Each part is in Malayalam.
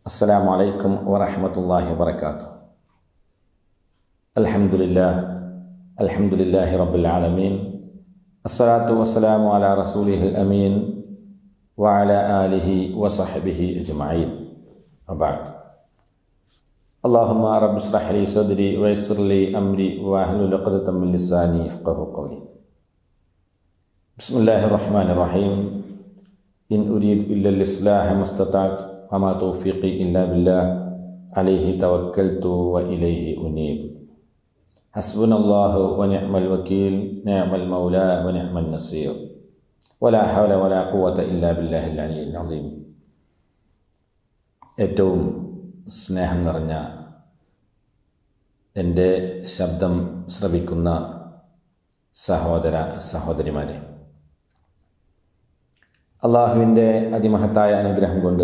السلام عليكم ورحمة الله وبركاته الحمد لله الحمد لله رب العالمين الصلاة والسلام على رسوله الأمين وعلى آله وصحبه أجمعين وبعد اللهم رب اشرح لي صدري ويسر لي أمري واحلل عقدة من لساني يفقه قولي بسم الله الرحمن الرحيم إن أريد إلا الإصلاح ما استطعت وما توفيقي إلا بالله عليه توكلت وإليه أنيب حسبنا الله ونعم الوكيل نعم المولى ونعم النصير ولا حول ولا قوة إلا بالله العلي العظيم ഏറ്റവും സ്നേഹം നിറഞ്ഞ എൻ്റെ ശബ്ദം ശ്രവിക്കുന്ന സഹോദര സഹോദരിമാരെ അള്ളാഹുവിൻ്റെ അതിമഹത്തായ അനുഗ്രഹം കൊണ്ട്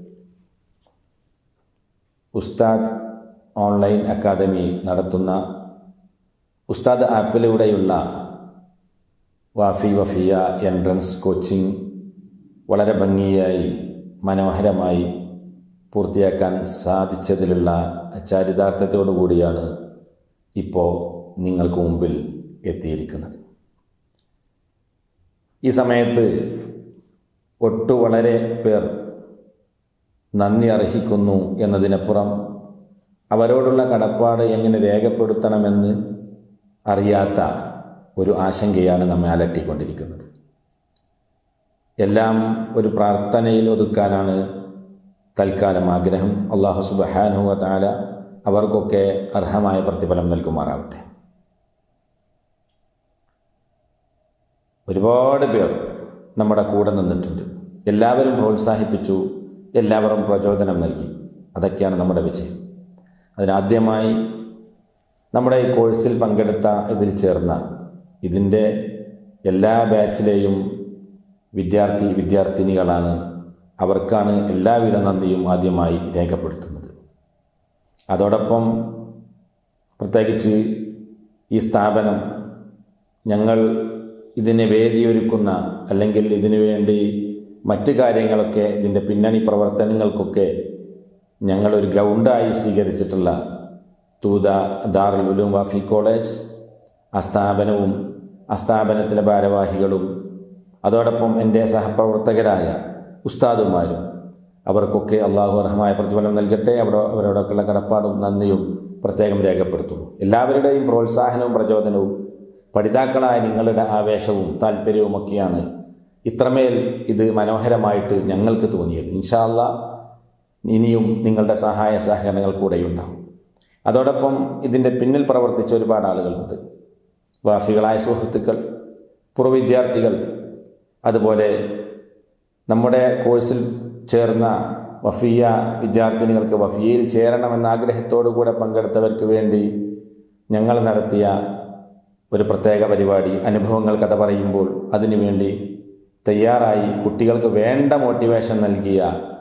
ഉസ്താദ് ഓൺലൈൻ അക്കാദമി നടത്തുന്ന ഉസ്താദ് ആപ്പിലൂടെയുള്ള വാഫി വഫിയ എൻട്രൻസ് കോച്ചിങ് വളരെ ഭംഗിയായി മനോഹരമായി പൂർത്തിയാക്കാൻ സാധിച്ചതിലുള്ള ചാരിതാർത്ഥ്യത്തോടു കൂടിയാണ് ഇപ്പോൾ നിങ്ങൾക്ക് മുമ്പിൽ എത്തിയിരിക്കുന്നത് ഈ സമയത്ത് ഒട്ടു വളരെ പേർ നന്ദി അർഹിക്കുന്നു എന്നതിനപ്പുറം അവരോടുള്ള കടപ്പാട് എങ്ങനെ രേഖപ്പെടുത്തണമെന്ന് അറിയാത്ത ഒരു ആശങ്കയാണ് നമ്മെ അലട്ടിക്കൊണ്ടിരിക്കുന്നത് എല്ലാം ഒരു പ്രാർത്ഥനയിൽ ഒതുക്കാനാണ് തൽക്കാലം ആഗ്രഹം അള്ളാഹു സുബഹാനുവ താല അവർക്കൊക്കെ അർഹമായ പ്രതിഫലം നൽകുമാറാവട്ടെ ഒരുപാട് പേർ നമ്മുടെ കൂടെ നിന്നിട്ടുണ്ട് എല്ലാവരും പ്രോത്സാഹിപ്പിച്ചു എല്ലാവരും പ്രചോദനം നൽകി അതൊക്കെയാണ് നമ്മുടെ വിജയം അതിനാദ്യമായി നമ്മുടെ ഈ കോഴ്സിൽ പങ്കെടുത്ത ഇതിൽ ചേർന്ന ഇതിൻ്റെ എല്ലാ ബാച്ചിലെയും വിദ്യാർത്ഥി വിദ്യാർത്ഥിനികളാണ് അവർക്കാണ് എല്ലാവിധ നന്ദിയും ആദ്യമായി രേഖപ്പെടുത്തുന്നത് അതോടൊപ്പം പ്രത്യേകിച്ച് ഈ സ്ഥാപനം ഞങ്ങൾ ഇതിന് വേദിയൊരുക്കുന്ന അല്ലെങ്കിൽ ഇതിനു വേണ്ടി മറ്റ് കാര്യങ്ങളൊക്കെ ഇതിൻ്റെ പിന്നണി പ്രവർത്തനങ്ങൾക്കൊക്കെ ഞങ്ങളൊരു ഗ്രൗണ്ടായി സ്വീകരിച്ചിട്ടുള്ള തൂത ദാറുൽ ഉലൂം വാഫി കോളേജ് ആ സ്ഥാപനവും ആ സ്ഥാപനത്തിലെ ഭാരവാഹികളും അതോടൊപ്പം എൻ്റെ സഹപ്രവർത്തകരായ ഉസ്താദുമാരും അവർക്കൊക്കെ അള്ളാഹു അർഹമായ പ്രതിഫലം നൽകട്ടെ അവിടെ അവരോടൊക്കെയുള്ള കടപ്പാടും നന്ദിയും പ്രത്യേകം രേഖപ്പെടുത്തുന്നു എല്ലാവരുടെയും പ്രോത്സാഹനവും പ്രചോദനവും പഠിതാക്കളായ നിങ്ങളുടെ ആവേശവും താല്പര്യവുമൊക്കെയാണ് ഇത്രമേൽ ഇത് മനോഹരമായിട്ട് ഞങ്ങൾക്ക് തോന്നിയത് ഇൻഷാല്ല ഇനിയും നിങ്ങളുടെ സഹായ സഹകരണങ്ങൾ കൂടെയുണ്ടാവും അതോടൊപ്പം ഇതിൻ്റെ പിന്നിൽ പ്രവർത്തിച്ച ഒരുപാട് ആളുകളുണ്ട് വാഫികളായ സുഹൃത്തുക്കൾ പൂർവ്വ വിദ്യാർത്ഥികൾ അതുപോലെ നമ്മുടെ കോഴ്സിൽ ചേർന്ന വഫിയ വിദ്യാർത്ഥിനികൾക്ക് വഫിയയിൽ ചേരണമെന്ന ആഗ്രഹത്തോടു കൂടെ പങ്കെടുത്തവർക്ക് വേണ്ടി ഞങ്ങൾ നടത്തിയ ഒരു പ്രത്യേക പരിപാടി അനുഭവങ്ങൾ കഥ പറയുമ്പോൾ അതിനുവേണ്ടി തയ്യാറായി കുട്ടികൾക്ക് വേണ്ട മോട്ടിവേഷൻ നൽകിയ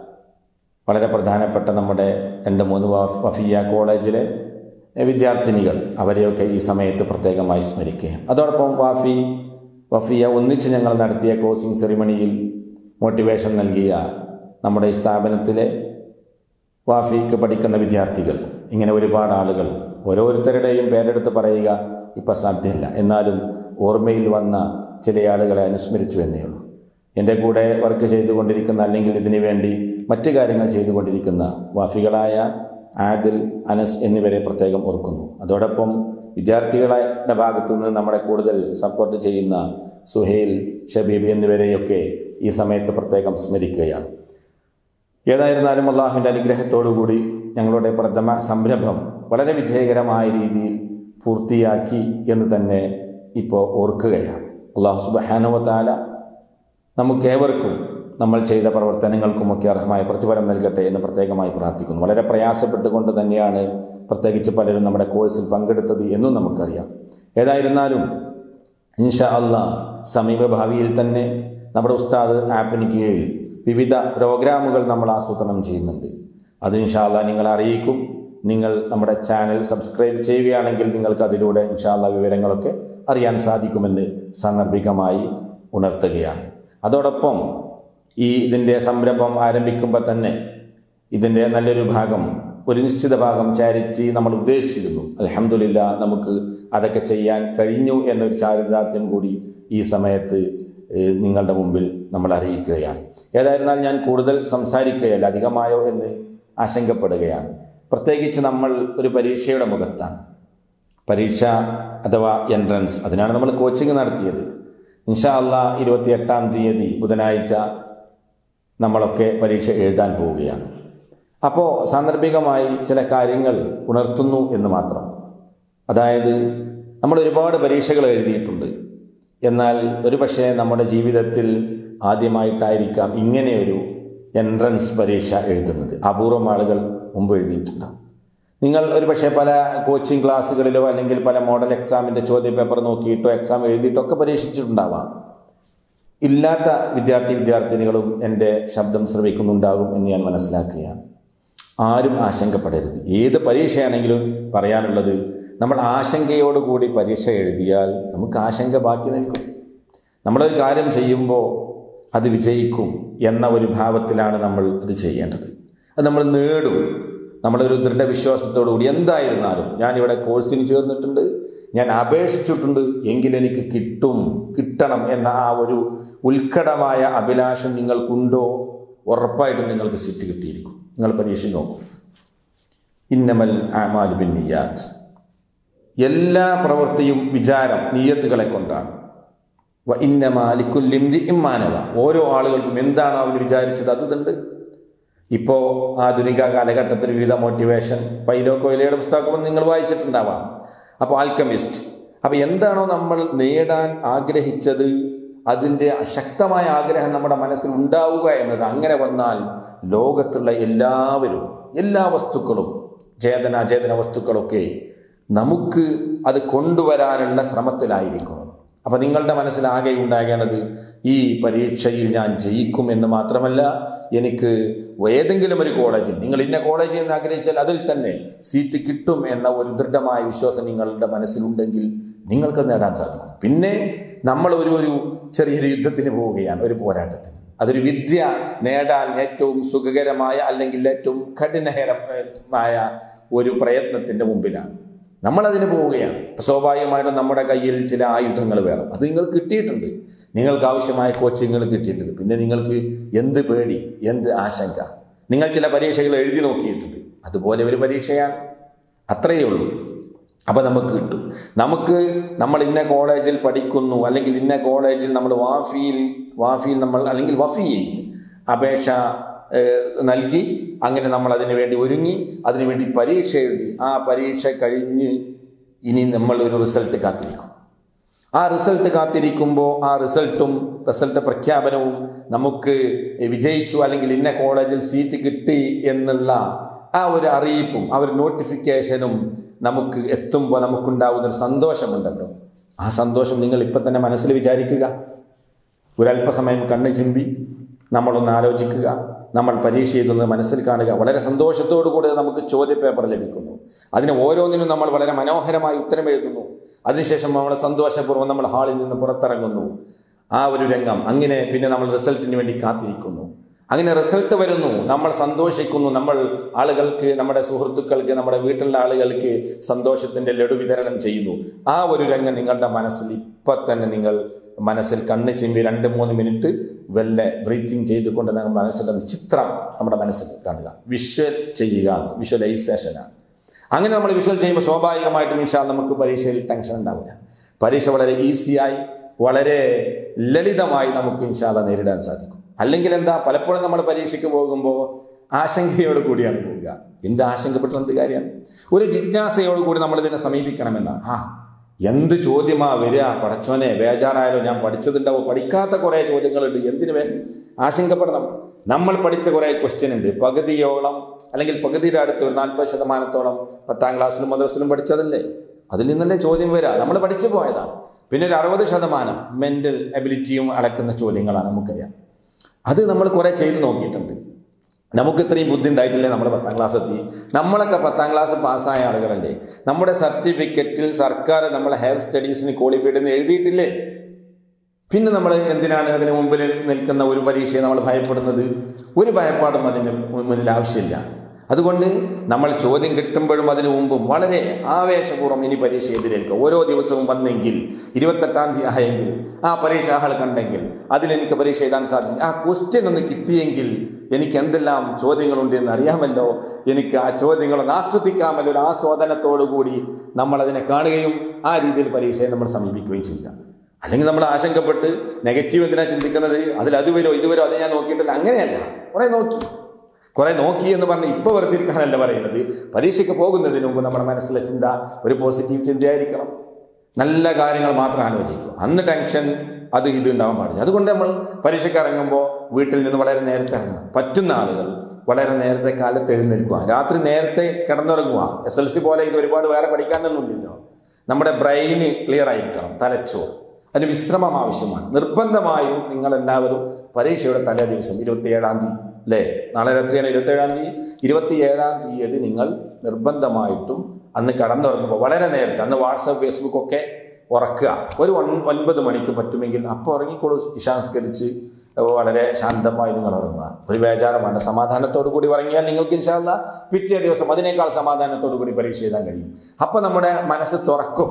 വളരെ പ്രധാനപ്പെട്ട നമ്മുടെ രണ്ട് മൂന്ന് വഫിയ കോളേജിലെ വിദ്യാർത്ഥിനികൾ അവരെയൊക്കെ ഈ സമയത്ത് പ്രത്യേകമായി സ്മരിക്കുകയും അതോടൊപ്പം വാഫി വഫിയ ഒന്നിച്ച് ഞങ്ങൾ നടത്തിയ ക്ലോസിംഗ് സെറിമണിയിൽ മോട്ടിവേഷൻ നൽകിയ നമ്മുടെ ഈ സ്ഥാപനത്തിലെ വാഫിക്ക് പഠിക്കുന്ന വിദ്യാർത്ഥികൾ ഇങ്ങനെ ഒരുപാട് ആളുകൾ ഓരോരുത്തരുടെയും പേരെടുത്ത് പറയുക ഇപ്പം സാധ്യമല്ല എന്നാലും ഓർമ്മയിൽ വന്ന ചില ആളുകളെ അനുസ്മരിച്ചു എന്നേ ഉള്ളൂ എൻ്റെ കൂടെ വർക്ക് ചെയ്തുകൊണ്ടിരിക്കുന്ന അല്ലെങ്കിൽ ഇതിനു വേണ്ടി മറ്റു കാര്യങ്ങൾ ചെയ്തുകൊണ്ടിരിക്കുന്ന വാഫികളായ ആദിൽ അനസ് എന്നിവരെ പ്രത്യേകം ഓർക്കുന്നു അതോടൊപ്പം വിദ്യാർത്ഥികളുടെ ഭാഗത്തു നിന്ന് നമ്മളെ കൂടുതൽ സപ്പോർട്ട് ചെയ്യുന്ന സുഹേൽ ഷബീബ് എന്നിവരെയൊക്കെ ഈ സമയത്ത് പ്രത്യേകം സ്മരിക്കുകയാണ് ഏതായിരുന്നാലും അള്ളാഹുവിൻ്റെ അനുഗ്രഹത്തോടുകൂടി ഞങ്ങളുടെ പ്രഥമ സംരംഭം വളരെ വിജയകരമായ രീതിയിൽ പൂർത്തിയാക്കി എന്ന് തന്നെ ഇപ്പോൾ ഓർക്കുകയാണ് അള്ളാഹു സുബഹാനുവത്താല നമുക്കേവർക്കും നമ്മൾ ചെയ്ത പ്രവർത്തനങ്ങൾക്കുമൊക്കെ അർഹമായ പ്രതിഫലം നൽകട്ടെ എന്ന് പ്രത്യേകമായി പ്രാർത്ഥിക്കുന്നു വളരെ പ്രയാസപ്പെട്ടുകൊണ്ട് തന്നെയാണ് പ്രത്യേകിച്ച് പലരും നമ്മുടെ കോഴ്സിൽ പങ്കെടുത്തത് എന്നും നമുക്കറിയാം ഏതായിരുന്നാലും ഇൻഷാ അള്ളാ സമീപഭാവിയിൽ തന്നെ നമ്മുടെ ഉസ്താദ് ആപ്പിന് കീഴിൽ വിവിധ പ്രോഗ്രാമുകൾ നമ്മൾ ആസൂത്രണം ചെയ്യുന്നുണ്ട് അത് ഇൻഷാ അള്ളാ നിങ്ങളെ അറിയിക്കും നിങ്ങൾ നമ്മുടെ ചാനൽ സബ്സ്ക്രൈബ് ചെയ്യുകയാണെങ്കിൽ നിങ്ങൾക്ക് അതിലൂടെ ഇൻഷാല്ല വിവരങ്ങളൊക്കെ അറിയാൻ സാധിക്കുമെന്ന് സാന്ദർഭികമായി ഉണർത്തുകയാണ് അതോടൊപ്പം ഈ ഇതിൻ്റെ സംരംഭം ആരംഭിക്കുമ്പോൾ തന്നെ ഇതിൻ്റെ നല്ലൊരു ഭാഗം ഒരു നിശ്ചിത ഭാഗം ചാരിറ്റി നമ്മൾ ഉദ്ദേശിച്ചിരുന്നു അലഹമില്ല നമുക്ക് അതൊക്കെ ചെയ്യാൻ കഴിഞ്ഞു എന്നൊരു ചാരിതാർത്ഥ്യം കൂടി ഈ സമയത്ത് ഏഹ്, നിങ്ങളുടെ മുമ്പിൽ നമ്മൾ അറിയിക്കുകയാണ് ഏതായിരുന്നാൽ ഞാൻ കൂടുതൽ സംസാരിക്കുകയല്ല അധികമായോ എന്ന് ആശങ്കപ്പെടുകയാണ് പ്രത്യേകിച്ച് നമ്മൾ ഒരു പരീക്ഷയുടെ മുഖത്താണ് പരീക്ഷ അഥവാ എൻട്രൻസ് അതിനാണ് നമ്മൾ കോച്ചിങ് നടത്തിയത് ഇൻഷാ അള്ളാ ഇരുപത്തി എട്ടാം തീയതി ബുധനാഴ്ച നമ്മളൊക്കെ പരീക്ഷ എഴുതാൻ പോവുകയാണ് അപ്പോൾ സാന്ദർഭികമായി ചില കാര്യങ്ങൾ ഉണർത്തുന്നു എന്ന് മാത്രം അതായത് നമ്മൾ ഒരുപാട് പരീക്ഷകൾ എഴുതിയിട്ടുണ്ട് എന്നാൽ ഒരു പക്ഷേ നമ്മുടെ ജീവിതത്തിൽ ആദ്യമായിട്ടായിരിക്കാം ഇങ്ങനെയൊരു എൻട്രൻസ് പരീക്ഷ എഴുതുന്നത് അപൂർവം ആളുകൾ മുമ്പ് എഴുതിയിട്ടുണ്ടാവും നിങ്ങൾ ഒരു പക്ഷേ പല കോച്ചിങ് ക്ലാസ്സുകളിലോ അല്ലെങ്കിൽ പല മോഡൽ എക്സാമിൻ്റെ ചോദ്യ പേപ്പർ നോക്കിയിട്ടോ എക്സാം എഴുതിയിട്ടോ ഒക്കെ പരീക്ഷിച്ചിട്ടുണ്ടാവാം ഇല്ലാത്ത വിദ്യാർത്ഥി വിദ്യാർത്ഥിനികളും എൻ്റെ ശബ്ദം ശ്രവിക്കുന്നുണ്ടാകും എന്ന് ഞാൻ മനസ്സിലാക്കുകയാണ് ആരും ആശങ്കപ്പെടരുത് ഏത് പരീക്ഷയാണെങ്കിലും പറയാനുള്ളത് നമ്മൾ ആശങ്കയോടുകൂടി പരീക്ഷ എഴുതിയാൽ നമുക്ക് ആശങ്ക ബാക്കി നിൽക്കും നമ്മളൊരു കാര്യം ചെയ്യുമ്പോൾ അത് വിജയിക്കും എന്ന ഒരു ഭാവത്തിലാണ് നമ്മൾ അത് ചെയ്യേണ്ടത് അത് നമ്മൾ നേടും നമ്മളൊരു ദൃഢവിശ്വാസത്തോടുകൂടി എന്തായിരുന്നാലും ഞാനിവിടെ കോഴ്സിന് ചേർന്നിട്ടുണ്ട് ഞാൻ അപേക്ഷിച്ചിട്ടുണ്ട് എങ്കിലെനിക്ക് കിട്ടും കിട്ടണം എന്ന ആ ഒരു ഉത്കടമായ അഭിലാഷം നിങ്ങൾക്കുണ്ടോ ഉറപ്പായിട്ടും നിങ്ങൾക്ക് സീറ്റ് കിട്ടിയിരിക്കും നിങ്ങൾ പരീക്ഷ നോക്കും ഇന്നമൽ ആമാലു ബിൻ നിയാത്ത് എല്ലാ പ്രവൃത്തിയും വിചാരം നീയത്തുകളെ കൊണ്ടാണ് വ ഇന്നമാലിക്കുല്ലിംതി ഇമ്മാനവ ഓരോ ആളുകൾക്കും എന്താണ് അവൻ വിചാരിച്ചത് അത് ഇതുണ്ട് ഇപ്പോൾ ആധുനിക കാലഘട്ടത്തിൽ വിവിധ മോട്ടിവേഷൻ പൈലോ കൊയിലയുടെ പുസ്തകം നിങ്ങൾ വായിച്ചിട്ടുണ്ടാവാം അപ്പോൾ ആൽക്കമിസ്റ്റ് അപ്പോൾ എന്താണോ നമ്മൾ നേടാൻ ആഗ്രഹിച്ചത് അതിൻ്റെ ശക്തമായ ആഗ്രഹം നമ്മുടെ മനസ്സിൽ ഉണ്ടാവുക എന്നത് അങ്ങനെ വന്നാൽ ലോകത്തുള്ള എല്ലാവരും എല്ലാ വസ്തുക്കളും ചേതന അചേതന വസ്തുക്കളൊക്കെ നമുക്ക് അത് കൊണ്ടുവരാനുള്ള ശ്രമത്തിലായിരിക്കും അപ്പം നിങ്ങളുടെ മനസ്സിലാകെ ഉണ്ടാകേണ്ടത് ഈ പരീക്ഷയിൽ ഞാൻ ജയിക്കും എന്ന് മാത്രമല്ല എനിക്ക് ഏതെങ്കിലും ഒരു കോളേജിൽ നിങ്ങൾ ഇന്ന കോളേജിൽ നിന്ന് ആഗ്രഹിച്ചാൽ അതിൽ തന്നെ സീറ്റ് കിട്ടും എന്ന ഒരു ദൃഢമായ വിശ്വാസം നിങ്ങളുടെ മനസ്സിലുണ്ടെങ്കിൽ നിങ്ങൾക്ക് നേടാൻ സാധിക്കും പിന്നെ നമ്മൾ ഒരു ഒരു ചെറിയൊരു യുദ്ധത്തിന് പോവുകയാണ് ഒരു പോരാട്ടത്തിന് അതൊരു വിദ്യ നേടാൻ ഏറ്റവും സുഖകരമായ അല്ലെങ്കിൽ ഏറ്റവും കഠിനകരമായ ഒരു പ്രയത്നത്തിൻ്റെ മുമ്പിലാണ് നമ്മളതിന് പോവുകയാണ് സ്വാഭാവികമായിട്ടും നമ്മുടെ കയ്യിൽ ചില ആയുധങ്ങൾ വേണം അത് നിങ്ങൾ കിട്ടിയിട്ടുണ്ട് നിങ്ങൾക്ക് ആവശ്യമായ കോച്ചിങ്ങുകൾ കിട്ടിയിട്ടുണ്ട് പിന്നെ നിങ്ങൾക്ക് എന്ത് പേടി എന്ത് ആശങ്ക നിങ്ങൾ ചില പരീക്ഷകൾ എഴുതി നോക്കിയിട്ടുണ്ട് അതുപോലെ ഒരു പരീക്ഷയാണ് അത്രയേ ഉള്ളൂ അപ്പോൾ നമുക്ക് കിട്ടും നമുക്ക് നമ്മൾ ഇന്ന കോളേജിൽ പഠിക്കുന്നു അല്ലെങ്കിൽ ഇന്ന കോളേജിൽ നമ്മൾ വാഫിയിൽ വാഫിയിൽ നമ്മൾ അല്ലെങ്കിൽ വഫിയിൽ അപേക്ഷ ഏഹ്, നൽകി അങ്ങനെ നമ്മൾ അതിനു വേണ്ടി ഒരുങ്ങി അതിനുവേണ്ടി പരീക്ഷ എഴുതി ആ പരീക്ഷ കഴിഞ്ഞ് ഇനി നമ്മൾ ഒരു റിസൾട്ട് കാത്തിരിക്കും ആ റിസൾട്ട് കാത്തിരിക്കുമ്പോൾ ആ റിസൾട്ടും റിസൾട്ട് പ്രഖ്യാപനവും നമുക്ക് വിജയിച്ചു അല്ലെങ്കിൽ ഇന്ന കോളേജിൽ സീറ്റ് കിട്ടി എന്നുള്ള ആ ഒരു അറിയിപ്പും ആ ഒരു നോട്ടിഫിക്കേഷനും നമുക്ക് എത്തുമ്പോൾ നമുക്കുണ്ടാകുന്ന ഒരു സന്തോഷമുണ്ടല്ലോ ആ സന്തോഷം നിങ്ങൾ ഇപ്പം തന്നെ മനസ്സിൽ വിചാരിക്കുക ഒരല്പസമയം കണ്ണ് ചിമ്പി നമ്മളൊന്ന് ആലോചിക്കുക നമ്മൾ പരീക്ഷ എഴുതുന്നത് മനസ്സിൽ കാണുക വളരെ സന്തോഷത്തോടു കൂടി നമുക്ക് ചോദ്യപേപ്പർ ലഭിക്കുന്നു അതിന് ഓരോന്നിനും നമ്മൾ വളരെ മനോഹരമായി ഉത്തരം എഴുതുന്നു അതിനുശേഷം നമ്മൾ സന്തോഷപൂർവ്വം നമ്മൾ ഹാളിൽ നിന്ന് പുറത്തിറങ്ങുന്നു ആ ഒരു രംഗം അങ്ങനെ പിന്നെ നമ്മൾ റിസൾട്ടിന് വേണ്ടി കാത്തിരിക്കുന്നു അങ്ങനെ റിസൾട്ട് വരുന്നു നമ്മൾ സന്തോഷിക്കുന്നു നമ്മൾ ആളുകൾക്ക് നമ്മുടെ സുഹൃത്തുക്കൾക്ക് നമ്മുടെ വീട്ടിലുള്ള ആളുകൾക്ക് സന്തോഷത്തിൻ്റെ ലഡു വിതരണം ചെയ്യുന്നു ആ ഒരു രംഗം നിങ്ങളുടെ മനസ്സിൽ ഇപ്പം തന്നെ നിങ്ങൾ മനസ്സിൽ കണ്ണ് ചിമ്പി രണ്ട് മൂന്ന് മിനിറ്റ് വല്ല ബ്രീത്തിങ് ചെയ്തുകൊണ്ട് നമ്മൾ മനസ്സിൻ്റെ ചിത്രം നമ്മുടെ മനസ്സിൽ കാണുക വിഷ്വൽ ചെയ്യുക വിഷ്വലൈസേഷനാണ് അങ്ങനെ നമ്മൾ വിഷ്വൽ ചെയ്യുമ്പോൾ സ്വാഭാവികമായിട്ടും ഇൻഷാ നമുക്ക് പരീക്ഷയിൽ ടെൻഷൻ ഉണ്ടാവില്ല പരീക്ഷ വളരെ ഈസിയായി വളരെ ലളിതമായി നമുക്ക് ഇൻഷാല്ല നേരിടാൻ സാധിക്കും അല്ലെങ്കിൽ എന്താ പലപ്പോഴും നമ്മൾ പരീക്ഷയ്ക്ക് പോകുമ്പോൾ ആശങ്കയോട് കൂടിയാണ് പോവുക എന്ത് ആശങ്കപ്പെട്ട എന്ത് കാര്യമാണ് ഒരു ജിജ്ഞാസയോട് കൂടി നമ്മൾ ഇതിനെ സമീപിക്കണമെന്നാണ് ആ എന്ത് ചോദ്യമാ വരിക പടച്ചോനെ ബേജാറായാലോ ഞാൻ പഠിച്ചതുണ്ടാവും പഠിക്കാത്ത കുറേ ചോദ്യങ്ങളുണ്ട് എന്തിനു വേ ആശങ്കപ്പെടണം നമ്മൾ പഠിച്ച കുറേ ക്വസ്റ്റ്യൻ ഉണ്ട് പകുതിയോളം അല്ലെങ്കിൽ പകുതിയുടെ അടുത്ത് ഒരു നാൽപ്പത് ശതമാനത്തോളം പത്താം ക്ലാസ്സിലും മദ്രസിലും പഠിച്ചതല്ലേ അതിൽ നിന്നല്ലേ ചോദ്യം വരിക നമ്മൾ പഠിച്ചു പോയതാണ് പിന്നെ ഒരു അറുപത് ശതമാനം മെൻ്റൽ എബിലിറ്റിയും അടക്കുന്ന ചോദ്യങ്ങളാണ് നമുക്കറിയാം അത് നമ്മൾ കുറേ ചെയ്ത് നോക്കിയിട്ടുണ്ട് നമുക്ക് ഇത്രയും ബുദ്ധി ഉണ്ടായിട്ടില്ലേ നമ്മൾ പത്താം ക്ലാസ് എത്തി നമ്മളൊക്കെ പത്താം ക്ലാസ് പാസ്സായ ആളുകളല്ലേ നമ്മുടെ സർട്ടിഫിക്കറ്റിൽ സർക്കാർ നമ്മളെ ഹയർ സ്റ്റഡീസിന് ക്വാളിഫൈഡ് എന്ന് എഴുതിയിട്ടില്ലേ പിന്നെ നമ്മൾ എന്തിനാണ് അതിന് മുമ്പിൽ നിൽക്കുന്ന ഒരു പരീക്ഷയെ നമ്മൾ ഭയപ്പെടുന്നത് ഒരു ഭയപ്പാടും അതിന് മുന്നിൽ ആവശ്യമില്ല അതുകൊണ്ട് നമ്മൾ ചോദ്യം കിട്ടുമ്പോഴും അതിനു മുമ്പും വളരെ ആവേശപൂർവ്വം ഇനി പരീക്ഷ എതിരേൽക്കുക ഓരോ ദിവസവും വന്നെങ്കിൽ ഇരുപത്തെട്ടാം തീയതി ആയെങ്കിൽ ആ പരീക്ഷ ആൾ കണ്ടെങ്കിൽ അതിലെനിക്ക് പരീക്ഷ എഴുതാൻ സാധിച്ചു ആ ക്വസ്റ്റ്യൻ ഒന്ന് കിട്ടിയെങ്കിൽ എനിക്ക് എന്തെല്ലാം ചോദ്യങ്ങളുണ്ട് എന്ന് അറിയാമല്ലോ എനിക്ക് ആ ചോദ്യങ്ങളൊന്ന് ആസ്വദിക്കാമല്ലോ ഒരു ആസ്വാദനത്തോടു കൂടി നമ്മൾ അതിനെ കാണുകയും ആ രീതിയിൽ പരീക്ഷയെ നമ്മൾ സമീപിക്കുകയും ചെയ്യുക അല്ലെങ്കിൽ നമ്മൾ ആശങ്കപ്പെട്ട് നെഗറ്റീവ് എന്തിനാ ചിന്തിക്കുന്നത് അതിൽ അത് വരുമോ ഇത് വരുമോ അത് ഞാൻ നോക്കിയിട്ടില്ല അങ്ങനെയല്ല കുറെ നോക്കി കുറെ നോക്കി എന്ന് പറഞ്ഞ് ഇപ്പോൾ വെറുതെ ഇരിക്കാനല്ല പറയുന്നത് പരീക്ഷയ്ക്ക് പോകുന്നതിന് മുമ്പ് നമ്മുടെ മനസ്സിലെ ചിന്ത ഒരു പോസിറ്റീവ് ചിന്തയായിരിക്കണം നല്ല കാര്യങ്ങൾ മാത്രം ആലോചിക്കുക അന്ന് ടെൻഷൻ അത് ഇത് ഉണ്ടാവാൻ പാടില്ല അതുകൊണ്ട് നമ്മൾ പരീക്ഷയ്ക്ക് ഇറങ്ങുമ്പോൾ വീട്ടിൽ നിന്ന് വളരെ നേരത്തെ ഇറങ്ങണം പറ്റുന്ന ആളുകൾ വളരെ നേരത്തെ കാലത്ത് എഴുന്നേൽക്കുക രാത്രി നേരത്തെ കിടന്നുറങ്ങുക എസ് എൽ സി പോലെ ഇത് ഒരുപാട് വേറെ പഠിക്കാനൊന്നുമില്ലല്ലോ നമ്മുടെ ബ്രെയിന് ക്ലിയർ ആയിരിക്കണം തലച്ചോർ അതിന് വിശ്രമം ആവശ്യമാണ് നിർബന്ധമായും നിങ്ങളെല്ലാവരും പരീക്ഷയുടെ തലേ ദിവസം ഇരുപത്തിയേഴാം തീയതി അല്ലേ നാളെ രാത്രിയാണ് ഇരുപത്തേഴാം തീയതി ഇരുപത്തിയേഴാം തീയതി നിങ്ങൾ നിർബന്ധമായിട്ടും അന്ന് കടന്നുറങ്ങുമ്പോൾ വളരെ നേരത്തെ അന്ന് വാട്സപ്പ് ഫേസ്ബുക്ക് ഒക്കെ ഉറക്കുക ഒരു ഒൻ- ഒൻപത് മണിക്ക് പറ്റുമെങ്കിൽ അപ്പോൾ ഉറങ്ങിക്കോളൂ ഇശാംസ്കരിച്ച് വളരെ ശാന്തമായി നിങ്ങൾ ഉറങ്ങുക ഒരു ബേജാറുമാണ് സമാധാനത്തോടു കൂടി ഉറങ്ങിയാൽ നിങ്ങൾക്ക് ഇൻഷാല്ല പിറ്റേ ദിവസം അതിനേക്കാൾ സമാധാനത്തോടു കൂടി പരീക്ഷ എഴുതാൻ കഴിയും അപ്പോൾ നമ്മുടെ മനസ്സ് തുറക്കും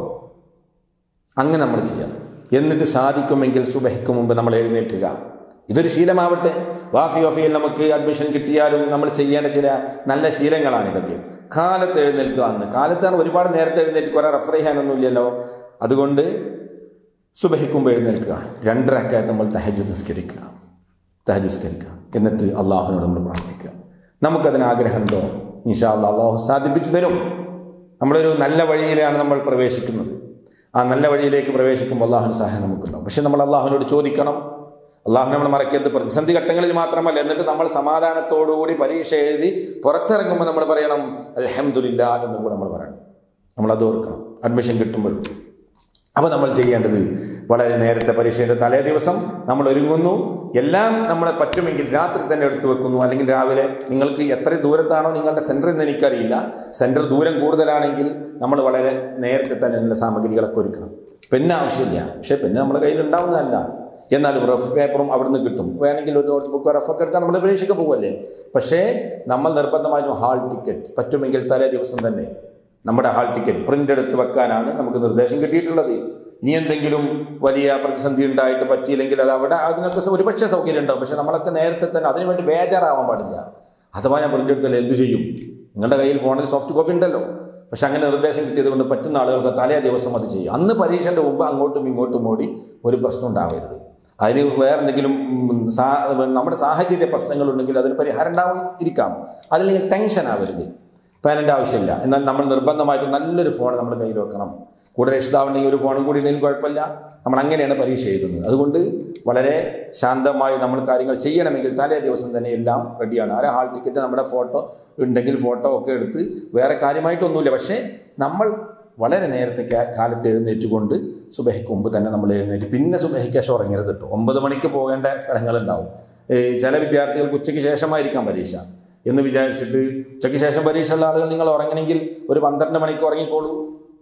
അങ്ങനെ നമ്മൾ ചെയ്യാം എന്നിട്ട് സാധിക്കുമെങ്കിൽ സുബഹിക്ക് മുമ്പ് നമ്മൾ എഴുന്നേൽക്കുക ഇതൊരു ശീലമാവട്ടെ വാഫി വഫിയിൽ നമുക്ക് അഡ്മിഷൻ കിട്ടിയാലും നമ്മൾ ചെയ്യേണ്ട ചില നല്ല ശീലങ്ങളാണ് ഇതൊക്കെ കാലത്ത് എഴുന്നേൽക്കുക എന്ന് കാലത്താണ് ഒരുപാട് നേരത്തെ എഴുന്നേറ്റ് കുറെ റെഫർ ചെയ്യാനൊന്നുമില്ലല്ലോ അതുകൊണ്ട് സുബഹിക്കുമ്പോൾ എഴുന്നേൽക്കുക രണ്ടരക്കായത്ത് നമ്മൾ തഹജു നിസ്കരിക്കുക തഹജു നിസ്കരിക്കുക എന്നിട്ട് അള്ളാഹുവിനോട് നമ്മൾ പ്രാർത്ഥിക്കുക നമുക്കതിന് ആഗ്രഹമുണ്ടോ ഇൻഷാ അള്ളാഹ് അള്ളാഹു സാധിപ്പിച്ചു തരും നമ്മളൊരു നല്ല വഴിയിലാണ് നമ്മൾ പ്രവേശിക്കുന്നത് ആ നല്ല വഴിയിലേക്ക് പ്രവേശിക്കുമ്പോൾ അള്ളാഹുവിന് സഹായം നമുക്കുണ്ടാവും പക്ഷെ നമ്മൾ അള്ളാഹുവിനോട് ചോദിക്കണം അള്ളാഹു നമ്മൾ മറക്കരുത് പ്രതിസന്ധി ഘട്ടങ്ങളിൽ മാത്രമല്ല എന്നിട്ട് നമ്മൾ സമാധാനത്തോടുകൂടി പരീക്ഷ എഴുതി പുറത്തിറങ്ങുമ്പോൾ നമ്മൾ പറയണം അൽഹംദുലില്ല എന്ന് കൂടെ നമ്മൾ പറയണം നമ്മൾ അത് ഓർക്കണം അഡ്മിഷൻ കിട്ടുമ്പോഴും അപ്പോൾ നമ്മൾ ചെയ്യേണ്ടത് വളരെ നേരത്തെ പരീക്ഷയുടെ തലേ ദിവസം നമ്മൾ ഒരുങ്ങുന്നു എല്ലാം നമ്മളെ പറ്റുമെങ്കിൽ രാത്രി തന്നെ എടുത്തു വെക്കുന്നു അല്ലെങ്കിൽ രാവിലെ നിങ്ങൾക്ക് എത്ര ദൂരത്താണോ നിങ്ങളുടെ സെൻറ്റർ എന്ന് എനിക്കറിയില്ല സെൻറ്റർ ദൂരം കൂടുതലാണെങ്കിൽ നമ്മൾ വളരെ നേരത്തെ തന്നെ എല്ലാ സാമഗ്രികളൊക്കെ ഒരുക്കണം പെന്ന് ആവശ്യമില്ല പക്ഷേ പെന്ന് നമ്മുടെ കയ്യിൽ ഉണ്ടാവുന്നതല്ല എന്നാലും റഫ് പേപ്പറും അവിടുന്ന് കിട്ടും വേണമെങ്കിൽ ഒരു നോട്ട് ബുക്കോ റഫൊക്കെ എടുക്കാൻ നമ്മൾ പരീക്ഷയ്ക്ക് പോകുമല്ലേ പക്ഷേ നമ്മൾ നിർബന്ധമായും ഹാൾ ടിക്കറ്റ് പറ്റുമെങ്കിൽ തലേ ദിവസം തന്നെ നമ്മുടെ ഹാൾ ടിക്കറ്റ് പ്രിന്റ് എടുത്ത് വെക്കാനാണ് നമുക്ക് നിർദ്ദേശം കിട്ടിയിട്ടുള്ളത് ഇനി എന്തെങ്കിലും വലിയ പ്രതിസന്ധി ഉണ്ടായിട്ട് പറ്റിയില്ലെങ്കിൽ അത് അവിടെ അതിനൊക്കെ സ- ഒരുപക്ഷെ സൗകര്യം ഉണ്ടാവും പക്ഷെ നമ്മളൊക്കെ നേരത്തെ തന്നെ അതിനുവേണ്ടി ബേജാറാവാൻ പാടില്ല അഥവാ ഞാൻ പ്രിന്റ് എടുത്താൽ എന്ത് ചെയ്യും നിങ്ങളുടെ കയ്യിൽ ഫോണിൽ സോഫ്റ്റ് കോപ്പി ഉണ്ടല്ലോ പക്ഷെ അങ്ങനെ നിർദ്ദേശം കിട്ടിയത് കൊണ്ട് പറ്റുന്ന ആളുകൾക്ക് തലേ ദിവസം അത് ചെയ്യും അന്ന് പരീക്ഷൻ്റെ മുമ്പ് അങ്ങോട്ടും ഇങ്ങോട്ടും ഓടി ഒരു പ്രശ്നം ഉണ്ടാവരുത് അതിന് വേറെ എന്തെങ്കിലും ഉം, സാ- നമ്മുടെ സാഹചര്യ പ്രശ്നങ്ങളുണ്ടെങ്കിൽ അതിന് പരിഹാരം ഉണ്ടാവും ഇരിക്കാം അതിൽ നിങ്ങൾ ടെൻഷൻ ആവരുത് പേനൻ്റെ ആവശ്യമില്ല എന്നാൽ നമ്മൾ നിർബന്ധമായിട്ട് നല്ലൊരു ഫോൺ നമ്മൾ കയ്യിൽ വെക്കണം കൂടെ രക്ഷിതാവുണ്ടെങ്കിൽ ഒരു ഫോണും കൂടി ഉണ്ടെങ്കിൽ കുഴപ്പമില്ല നമ്മൾ അങ്ങനെയാണ് പരീക്ഷ എഴുതുന്നത് അതുകൊണ്ട് വളരെ ശാന്തമായി നമ്മൾ കാര്യങ്ങൾ ചെയ്യണമെങ്കിൽ തലേ ദിവസം തന്നെ എല്ലാം റെഡിയാണ് ആരെ ഹാൾ ടിക്കറ്റ് നമ്മുടെ ഫോട്ടോ ഉണ്ടെങ്കിൽ ഫോട്ടോ ഒക്കെ എടുത്ത് വേറെ കാര്യമായിട്ടൊന്നുമില്ല പക്ഷേ നമ്മൾ വളരെ നേരത്തെ കാ- കാലത്ത് എഴുന്നേറ്റുകൊണ്ട് സുബഹയ്ക്ക് മുമ്പ് തന്നെ നമ്മൾ എഴുന്നേറ്റ് പിന്നെ സുബഹയ്ക്ക് ശേഷം ഉറങ്ങരുത് കേട്ടോ ഒമ്പത് മണിക്ക് പോകേണ്ട സ്ഥലങ്ങളുണ്ടാവും ഈ ചില വിദ്യാർത്ഥികൾക്ക് ഉച്ചയ്ക്ക് ശേഷമായിരിക്കാം പരീക്ഷ എന്ന് വിചാരിച്ചിട്ട് ഉച്ചയ്ക്ക് ശേഷം പരീക്ഷയുള്ള ആളുകൾ നിങ്ങൾ ഉറങ്ങണമെങ്കിൽ ഒരു പന്ത്രണ്ട് മണിക്ക് ഉറങ്ങിക്കോളൂ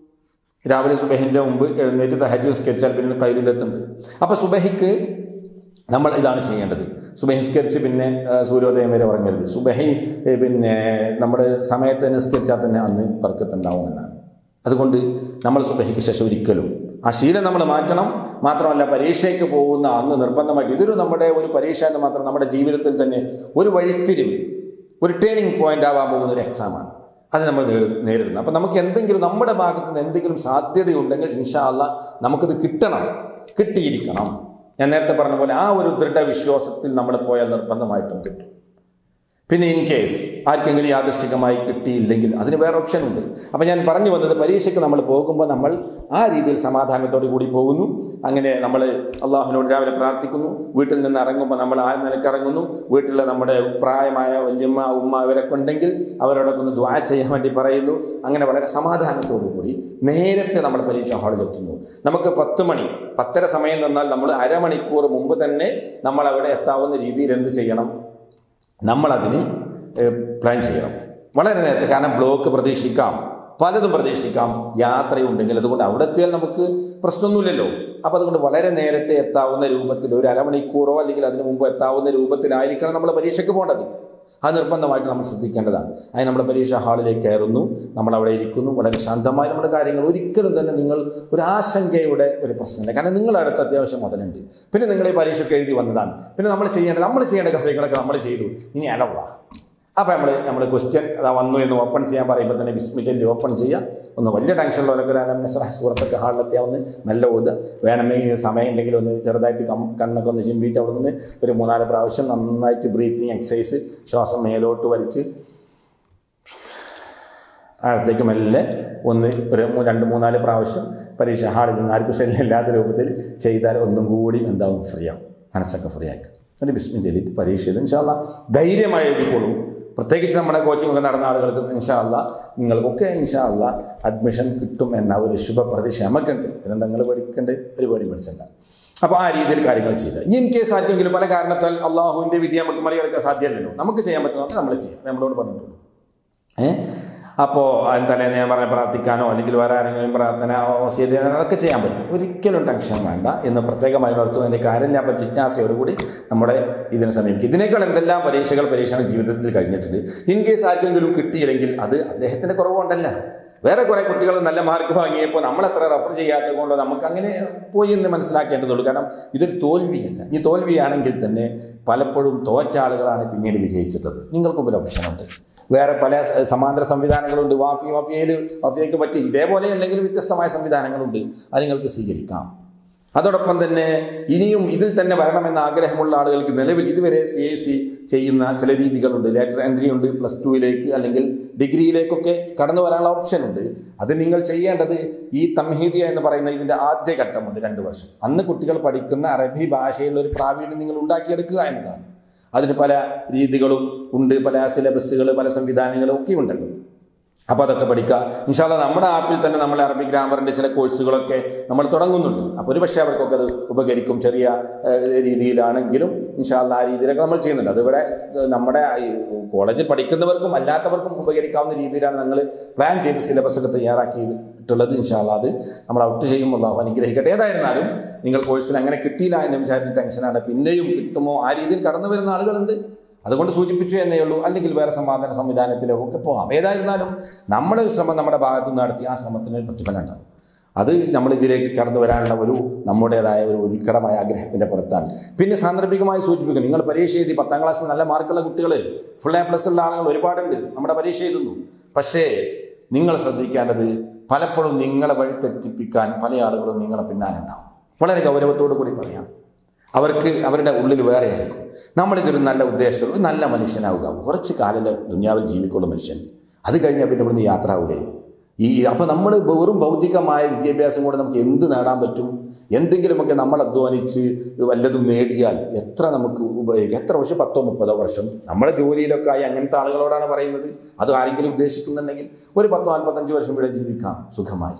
രാവിലെ സുബഹിൻ്റെ മുമ്പ് എഴുന്നേറ്റ് തഹജ് നിസ്കരിച്ചാൽ പിന്നെ കയ്യിലെത്തുന്നുണ്ട് അപ്പോൾ സുബഹിക്ക് നമ്മൾ ഇതാണ് ചെയ്യേണ്ടത് സുബഹി നിസ്കരിച്ച് പിന്നെ ആ, സൂര്യോദയം വരെ ഉറങ്ങരുത് സുബഹി ഏ, പിന്നെ നമ്മുടെ സമയത്ത് നിസ്കരിച്ചാൽ തന്നെ അന്ന് പറക്കത്തുണ്ടാവും എന്നാണ് അതുകൊണ്ട് നമ്മൾ സുബഹിക്ക് ശേഷം ഒരിക്കലും ആ ശീലം നമ്മൾ മാറ്റണം മാത്രമല്ല പരീക്ഷയ്ക്ക് പോകുന്ന അന്ന് നിർബന്ധമായിട്ട് ഇതൊരു നമ്മുടെ ഒരു പരീക്ഷ എന്ന് മാത്രം നമ്മുടെ ജീവിതത്തിൽ തന്നെ ഒരു വഴിത്തിരിവ് ഒരു ടേണിംഗ് പോയിന്റ് ആവാൻ പോകുന്ന ഒരു എക്സാമാണ് അത് നമ്മൾ നേരി- നേരിടുന്നത് അപ്പം നമുക്ക് എന്തെങ്കിലും നമ്മുടെ ഭാഗത്ത് നിന്ന് എന്തെങ്കിലും സാധ്യതയുണ്ടെങ്കിൽ ഇൻഷാ അല്ല നമുക്കിത് കിട്ടണം കിട്ടിയിരിക്കണം ഞാൻ നേരത്തെ പറഞ്ഞ പോലെ ആ ഒരു ദൃഢവിശ്വാസത്തിൽ നമ്മൾ പോയാൽ നിർബന്ധമായിട്ടും കിട്ടും പിന്നെ ഇൻ കേസ് ആർക്കെങ്കിലും യാദൃശികമായി കിട്ടിയില്ലെങ്കിൽ അതിന് വേറെ ഓപ്ഷൻ ഉണ്ട് അപ്പം ഞാൻ പറഞ്ഞു വന്നത് പരീക്ഷയ്ക്ക് നമ്മൾ പോകുമ്പോൾ നമ്മൾ ആ രീതിയിൽ സമാധാനത്തോടു കൂടി പോകുന്നു അങ്ങനെ നമ്മൾ അള്ളാഹുവിനോട് രാവിലെ പ്രാർത്ഥിക്കുന്നു വീട്ടിൽ നിന്ന് ഇറങ്ങുമ്പോൾ നമ്മൾ ആ നിലക്ക് ഇറങ്ങുന്നു വീട്ടിലെ നമ്മുടെ പ്രായമായ വല്യമ്മ ഉമ്മ ഇവരൊക്കെ ഉണ്ടെങ്കിൽ അവരോടൊക്കെ ഒന്ന് ദ്വാ ചെയ്യാൻ വേണ്ടി പറയുന്നു അങ്ങനെ വളരെ സമാധാനത്തോടു കൂടി നേരത്തെ നമ്മൾ പരീക്ഷ ഹാളിലെത്തുന്നു നമുക്ക് പത്ത് മണി പത്തര സമയം തന്നാൽ നമ്മൾ അരമണിക്കൂർ മുമ്പ് തന്നെ നമ്മൾ അവിടെ എത്താവുന്ന രീതിയിൽ എന്ത് ചെയ്യണം നമ്മളതിന് ഏഹ്, പ്ലാൻ ചെയ്യണം വളരെ നേരത്തെ കാരണം ബ്ലോക്ക് പ്രതീക്ഷിക്കാം പലതും പ്രതീക്ഷിക്കാം യാത്രയുണ്ടെങ്കിൽ അതുകൊണ്ട് അവിടെ എത്തിയാൽ നമുക്ക് പ്രശ്നമൊന്നുമില്ലല്ലോ അപ്പോൾ അതുകൊണ്ട് വളരെ നേരത്തെ എത്താവുന്ന രൂപത്തിൽ ഒരു അരമണിക്കൂറോ അല്ലെങ്കിൽ അതിന് മുമ്പ് എത്താവുന്ന രൂപത്തിലായിരിക്കണം നമ്മൾ പരീക്ഷയ്ക്ക് പോകേണ്ടത് അത് നിർബന്ധമായിട്ട് നമ്മൾ ശ്രദ്ധിക്കേണ്ടതാണ് അതിന് നമ്മൾ പരീക്ഷാ ഹാളിലേക്ക് കയറുന്നു നമ്മൾ അവിടെ ഇരിക്കുന്നു വളരെ ശാന്തമായി നമ്മുടെ കാര്യങ്ങൾ ഒരിക്കലും തന്നെ നിങ്ങൾ ഒരു ആശങ്കയുടെ ഒരു പ്രശ്നമില്ല കാരണം നിങ്ങളുടെ അടുത്ത് അത്യാവശ്യം മുതലുണ്ട് പിന്നെ നിങ്ങൾ ഈ പരീക്ഷയ്ക്ക് എഴുതി വന്നതാണ് പിന്നെ നമ്മൾ ചെയ്യേണ്ടത് നമ്മൾ ചെയ്യേണ്ട കാര്യങ്ങളൊക്കെ നമ്മൾ ചെയ്തു ഇനി അലവാ അപ്പോൾ നമ്മൾ നമ്മൾ ക്വസ്റ്റ്യൻ അതാ വന്നു എന്ന് ഓപ്പൺ ചെയ്യാൻ പറയുമ്പോൾ തന്നെ വിസ്മിച്ചല്ലി ഓപ്പൺ ചെയ്യുക ഒന്ന് വലിയ ടെൻഷനുള്ളവരൊക്കെ ഒരു അലംനസറ സൂറത്തൊക്കെ ഹാളിലെത്തിയാൽ ഒന്ന് നല്ല ഓതുക വേണമെങ്കിൽ സമയം ഉണ്ടെങ്കിൽ ഒന്ന് ചെറുതായിട്ട് കം കണ്ണൊക്കെ ഒന്ന് ചിമ്പിയിട്ട് അവിടെ നിന്ന് ഒരു മൂന്നാല് പ്രാവശ്യം നന്നായിട്ട് ബ്രീത്തിങ് എക്സസൈസ് ശ്വാസം മേലോട്ട് വലിച്ച് താഴത്തേക്ക് മെല്ലെ ഒന്ന് ഒരു മൂ- രണ്ട് മൂന്നാല് പ്രാവശ്യം പരീക്ഷ ഹാളിൽ നിന്ന് ആർക്കും ശല്യമില്ലാത്ത രൂപത്തിൽ ചെയ്താൽ ഒന്നും കൂടി എന്താവും ഫ്രീ ആവും മനസ്സൊക്കെ ഫ്രീ ആക്കുക എന്നിട്ട് ബിസ്മിൻ ചൊല്ലിയിട്ട് പരീക്ഷ ചെയ്ത് ഇൻഷാല്ല ധൈര്യമായി എഴുതിക്കോളൂ പ്രത്യേകിച്ച് നമ്മുടെ കോച്ചിങ് ഒക്കെ നടന്ന ആളുകൾക്ക് ഇൻഷാല്ല നിങ്ങൾക്കൊക്കെ ഇൻഷാല്ല അഡ്മിഷൻ കിട്ടും എന്ന ഒരു ശുഭ പ്രതീക്ഷ നമുക്കുണ്ട് പിന്നെ നിങ്ങൾ പഠിക്കേണ്ട ഒരു പേടി പഠിച്ചല്ല അപ്പോൾ ആ രീതിയിൽ കാര്യങ്ങൾ ചെയ്ത് ഇനി ഇൻ കേസ് ആർക്കെങ്കിലും പല കാരണത്താൽ അള്ളാഹുവിൻ്റെ വിധി നമുക്ക് മറികടക്കാൻ സാധ്യമല്ലല്ലോ നമുക്ക് ചെയ്യാൻ പറ്റുന്നതൊക്കെ നമ്മൾ ചെയ്യാം അത് നമ്മളോട് പറഞ്ഞിട്ടുള്ളൂ ഏഹ് അപ്പോൾ എന്തായാലും ഞാൻ പറഞ്ഞ പ്രാർത്ഥിക്കാനോ അല്ലെങ്കിൽ വേറെ ആരെങ്കിലും പ്രാർത്ഥന ശരി അതൊക്കെ ചെയ്യാൻ പറ്റും ഒരിക്കലും ടെൻഷൻ വേണ്ട എന്ന് പ്രത്യേകമായി ഉണർത്തുന്നതിൻ്റെ കാര്യം ഞാൻ ജിജ്ഞാസയോടുകൂടി നമ്മുടെ ഇതിനെ സമീപിക്കും ഇതിനേക്കാൾ എന്തെല്ലാം പരീക്ഷകൾ പരീക്ഷണം ജീവിതത്തിൽ കഴിഞ്ഞിട്ടുണ്ട് ഇൻ കേസ് ആർക്കെങ്കിലും കിട്ടിയില്ലെങ്കിൽ അത് അദ്ദേഹത്തിൻ്റെ കുറവുകൊണ്ടല്ല വേറെ കുറേ കുട്ടികൾ നല്ല മാർക്ക് വാങ്ങിയപ്പോൾ നമ്മൾ എത്ര റെഫർ ചെയ്യാത്തത് കൊണ്ടോ നമുക്ക് അങ്ങനെ പോയി എന്ന് മനസ്സിലാക്കേണ്ടതുള്ളൂ കാരണം ഇതൊരു തോൽവിയല്ല ഈ തോൽവിയാണെങ്കിൽ തന്നെ പലപ്പോഴും തോറ്റ ആളുകളാണ് പിന്നീട് വിജയിച്ചിട്ടുള്ളത് നിങ്ങൾക്കും ഒരു ഓപ്ഷനുണ്ട് വേറെ പല സ- സമാന്തര സംവിധാനങ്ങളുണ്ട് വാഫി വാഫിയയിൽ വാഫിയയ്ക്ക് പറ്റി ഇതേപോലെ അല്ലെങ്കിൽ വ്യത്യസ്തമായ സംവിധാനങ്ങളുണ്ട് അത് നിങ്ങൾക്ക് സ്വീകരിക്കാം അതോടൊപ്പം തന്നെ ഇനിയും ഇതിൽ തന്നെ വരണമെന്ന ആഗ്രഹമുള്ള ആളുകൾക്ക് നിലവിൽ ഇതുവരെ സി എ സി ചെയ്യുന്ന ചില രീതികളുണ്ട് ലേറ്റർ എൻട്രി ഉണ്ട് പ്ലസ് ടുവിലേക്ക് അല്ലെങ്കിൽ ഡിഗ്രിയിലേക്കൊക്കെ കടന്നു വരാനുള്ള ഓപ്ഷൻ ഉണ്ട് അത് നിങ്ങൾ ചെയ്യേണ്ടത് ഈ തംഹീദിയ എന്ന് പറയുന്ന ഇതിൻ്റെ ആദ്യ ഘട്ടമുണ്ട് രണ്ട് വർഷം അന്ന് കുട്ടികൾ പഠിക്കുന്ന അറബി ഭാഷയിലുള്ള ഒരു പ്രാവീണ്യം നിങ്ങൾ ഉണ്ടാക്കിയെടുക്കുക എന്നതാണ് അതിന് പല രീതികളും ഉണ്ട് പല സിലബസുകൾ പല സംവിധാനങ്ങളും ഒക്കെ ഉണ്ടല്ലോ അപ്പോൾ അതൊക്കെ പഠിക്കുക ഇൻഷാല്ല നമ്മുടെ ആപ്പിൽ തന്നെ നമ്മൾ അറബി ഗ്രാമറിൻ്റെ ചില കോഴ്സുകളൊക്കെ നമ്മൾ തുടങ്ങുന്നുണ്ട് അപ്പോൾ ഒരു പക്ഷേ അവർക്കൊക്കെ അത് ഉപകരിക്കും ചെറിയ ഏഹ്, രീതിയിലാണെങ്കിലും ഇൻഷാല്ല ആ രീതിയിലൊക്കെ നമ്മൾ ചെയ്യുന്നുണ്ട് അതിവിടെ ഏഹ്, നമ്മുടെ ഈ കോളേജിൽ പഠിക്കുന്നവർക്കും അല്ലാത്തവർക്കും ഉപകരിക്കാവുന്ന രീതിയിലാണ് ഞങ്ങൾ പ്ലാൻ ചെയ്ത് സിലബസ് ഒക്കെ തയ്യാറാക്കിയിട്ടുള്ളത് ഇൻഷാല്ല അത് നമ്മൾ ഔട്ട് ചെയ്യുമ്പോൾ അള്ളാഹു അനുഗ്രഹിക്കട്ടെ ഏതായിരുന്നാലും നിങ്ങൾ കോഴ്സിൽ അങ്ങനെ കിട്ടിയില്ല എന്ന് വിചാരിച്ച് ടെൻഷനാണ് പിന്നെയും കിട്ടുമോ ആ രീതിയിൽ കടന്നു വരുന്ന ആളുകളുണ്ട് അതുകൊണ്ട് സൂചിപ്പിച്ചു എന്നേ ഉള്ളൂ അല്ലെങ്കിൽ വേറെ സമാധാന സംവിധാനത്തിലോ ഒക്കെ പോകാം ഏതായിരുന്നാലും നമ്മുടെ ഒരു ശ്രമം നമ്മുടെ ഭാഗത്ത് നിന്ന് നടത്തി ആ ശ്രമത്തിന് ഒരു പ്രതിഫലം ഉണ്ടാവും അത് നമ്മൾ ഇതിലേക്ക് കടന്നു വരാനുള്ള ഒരു നമ്മുടേതായ ഒരു ഉത്കടമായ ആഗ്രഹത്തിൻ്റെ പുറത്താണ് പിന്നെ സാന്ദർഭികമായി സൂചിപ്പിക്കും നിങ്ങൾ പരീക്ഷ എഴുതി പത്താം ക്ലാസ്സിൽ നല്ല മാർക്കുള്ള കുട്ടികൾ ഫുൾ എ പ്ലസ് ഉള്ള ആളുകൾ ഒരുപാടുണ്ട് നമ്മുടെ പരീക്ഷ എഴുതുന്നു പക്ഷേ നിങ്ങൾ ശ്രദ്ധിക്കേണ്ടത് പലപ്പോഴും നിങ്ങളെ വഴി തെറ്റിപ്പിക്കാൻ പല ആളുകളും നിങ്ങളെ പിന്നാലെ ഉണ്ടാവും വളരെ ഗൗരവത്തോടു കൂടി പറയാം അവർക്ക് അവരുടെ ഉള്ളിൽ വേറെ ആയിരിക്കും നമ്മളിതൊരു നല്ല ഉദ്ദേശത്തോടെ ഒരു നല്ല മനുഷ്യനാവുക കുറച്ച് കാലം ദുനിയാവിൽ ജീവിക്കുള്ള മനുഷ്യൻ അത് കഴിഞ്ഞാൽ പിന്നെ ഇവിടുന്ന് യാത്ര ആവൂലേ ഈ അപ്പോൾ നമ്മൾ വെറും ഭൗതികമായ വിദ്യാഭ്യാസം കൊണ്ട് നമുക്ക് എന്ത് നേടാൻ പറ്റും എന്തെങ്കിലുമൊക്കെ നമ്മൾ അധ്വാനിച്ച് വല്ലതും നേടിയാൽ എത്ര നമുക്ക് ഉപയോഗിക്കാം എത്ര വർഷം പത്തോ മുപ്പതോ വർഷം നമ്മുടെ ജോലിയിലൊക്കെ ആയി അങ്ങനത്തെ ആളുകളോടാണ് പറയുന്നത് അത് ആരെങ്കിലും ഉദ്ദേശിക്കുന്നുണ്ടെങ്കിൽ ഒരു പത്തോ നാൽപ്പത്തഞ്ച് വർഷം ഇവിടെ ജീവിക്കാം സുഖമായി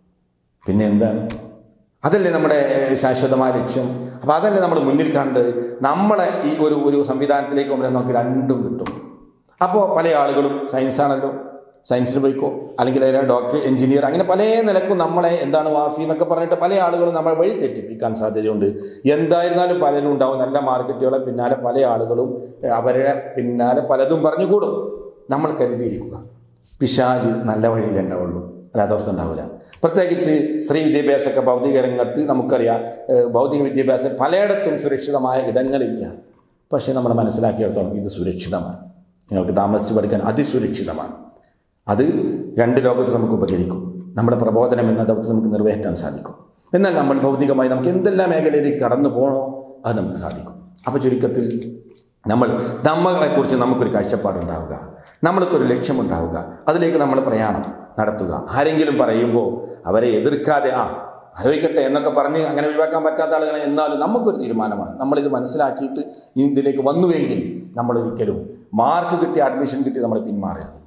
പിന്നെ എന്താണ് അതല്ലേ നമ്മുടെ ഏഹ്, ശാശ്വതമായ ലക്ഷ്യം അപ്പോൾ അതല്ലേ നമ്മൾ മുന്നിൽ കണ്ടത് നമ്മളെ ഈ ഒരു ഒരു സംവിധാനത്തിലേക്ക് വരുമ്പോൾ നമുക്ക് രണ്ടും കിട്ടും അപ്പോൾ പല ആളുകളും സയൻസാണല്ലോ സയൻസിന് പോയിക്കോ അല്ലെങ്കിൽ അതിലെ ഡോക്ടർ എഞ്ചിനീയർ അങ്ങനെ പല നിലക്കും നമ്മളെ എന്താണ് വാഫി എന്നൊക്കെ പറഞ്ഞിട്ട് പല ആളുകളും നമ്മളെ വഴി തെറ്റിപ്പിക്കാൻ സാധ്യതയുണ്ട് എന്തായിരുന്നാലും പലരും ഉണ്ടാവും നല്ല മാർക്കറ്റുകളെ പിന്നാലെ പല ആളുകളും ഏഹ്, അവരുടെ പിന്നാലെ പലതും പറഞ്ഞുകൂടും നമ്മൾ കരുതിയിരിക്കുക പിശാജ് നല്ല വഴിയിലുണ്ടാവുള്ളൂ അല്ലാതെ ഓർത്തുണ്ടാവില്ല പ്രത്യേകിച്ച് സ്ത്രീ വിദ്യാഭ്യാസമൊക്കെ ഭൗതിക രംഗത്ത് നമുക്കറിയാം ഏഹ്, ഭൗതിക വിദ്യാഭ്യാസം പലയിടത്തും സുരക്ഷിതമായ ഇടങ്ങളില്ല പക്ഷേ നമ്മൾ മനസ്സിലാക്കിയെടുത്തോളം ഇത് സുരക്ഷിതമാണ് നിങ്ങൾക്ക് താമസിച്ച് പഠിക്കാൻ അതിസുരക്ഷിതമാണ് അത് രണ്ട് ലോകത്ത് നമുക്ക് ഉപകരിക്കും നമ്മുടെ പ്രബോധനം എന്ന ദൗത്യം നമുക്ക് നിറവേറ്റാൻ സാധിക്കും എന്നാൽ നമ്മൾ ഭൗതികമായി നമുക്ക് എന്തെല്ലാം മേഖലയിലേക്ക് കടന്നു പോകണോ അത് നമുക്ക് സാധിക്കും അപ്പോൾ ചുരുക്കത്തിൽ നമ്മൾ നമ്മളെക്കുറിച്ച് നമുക്കൊരു കാഴ്ചപ്പാടുണ്ടാവുക നമ്മൾക്കൊരു ലക്ഷ്യമുണ്ടാവുക അതിലേക്ക് നമ്മൾ പ്രയാണം നടത്തുക ആരെങ്കിലും പറയുമ്പോൾ അവരെ എതിർക്കാതെ ആ ആലോചിക്കട്ടെ എന്നൊക്കെ പറഞ്ഞ് അങ്ങനെ ഒഴിവാക്കാൻ പറ്റാത്ത ആളുകളെ എന്നാലും നമുക്കൊരു തീരുമാനമാണ് നമ്മളിത് മനസ്സിലാക്കിയിട്ട് ഇതിലേക്ക് വന്നുവെങ്കിൽ നമ്മൾ ഒരിക്കലും മാർക്ക് കിട്ടി അഡ്മിഷൻ കിട്ടി നമ്മൾ പിന്മാറരുത്